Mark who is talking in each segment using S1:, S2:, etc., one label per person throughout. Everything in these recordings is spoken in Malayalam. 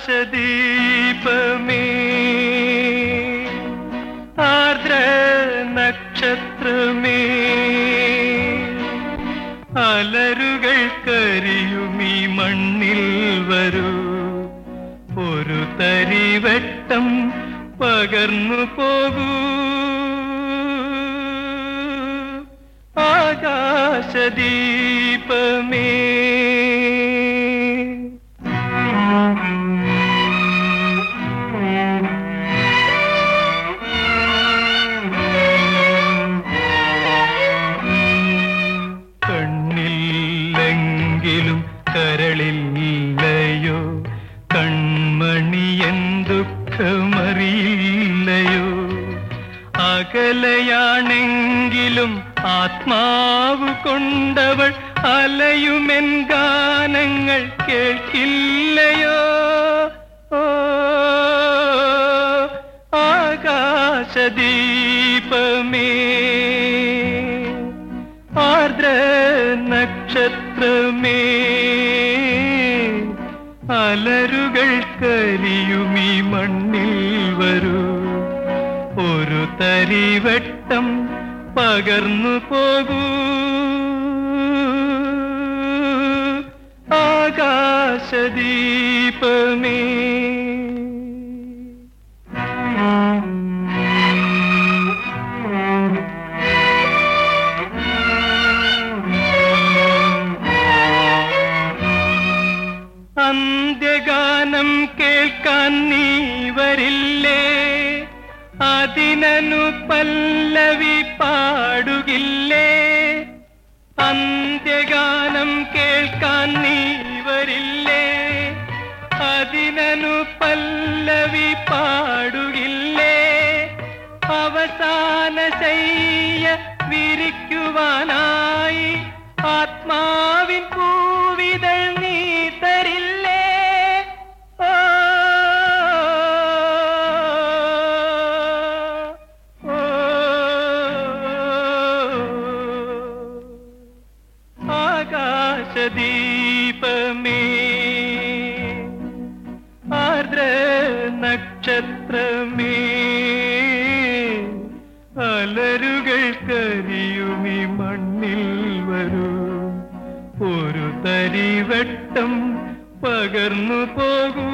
S1: ആകാശദീപമേ ആർദ്ര നക്ഷത്രമേ അലരുകൾ കരിയുമീ മണ്ണിൽ വരൂ ഒരു തരിവട്ടം പകർന്നു പോകൂ ആകാശദീപമേ കണ്ണില്ലെങ്കിലും കരളില്ലയോ കൺമണിയൻ ദുഃഖമറിയില്ലയോ അകലയാണെങ്കിലും ആത്മാവ് കൊണ്ടവൾ അലയുമെൻ ഗാനങ്ങൾ കേൾക്കില്ലയോ ഓ ആകാശദീപമേ ആർദ്ര നക്ഷത്രമേ അലരുകൾ കരിയുമീ മണ്ണിൽ വരൂ ഒരു തരിവട്ടം പകർന്നു പോകൂ ആകാശദീപമേ അന്ത്യഗാനം കേൾക്കാൻ നീ വരില്ലേ അതിനു പല്ലവി പാടുകില്ലേ അന്ത്യഗാനം കേൾക്കാൻ നീ വരില്ലേ അതിനു പല്ലവി പാടുകില്ലേ അവസാന ശയ്യ വിരിക്കുവാനായി ആത്മാവിൻ പൂവിതൾ നീ തരില്ലേ ഓ, ഓ, ആകാശദീപമേ ആർദ്ര നക്ഷത്രമേ അലരുകൾ കരിയുമി മണ്ണിൽ വരൂ ഒരു തരിവട്ടം പകർന്നു പോകൂ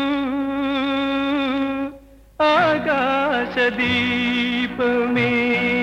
S1: ആകാശദീപമേ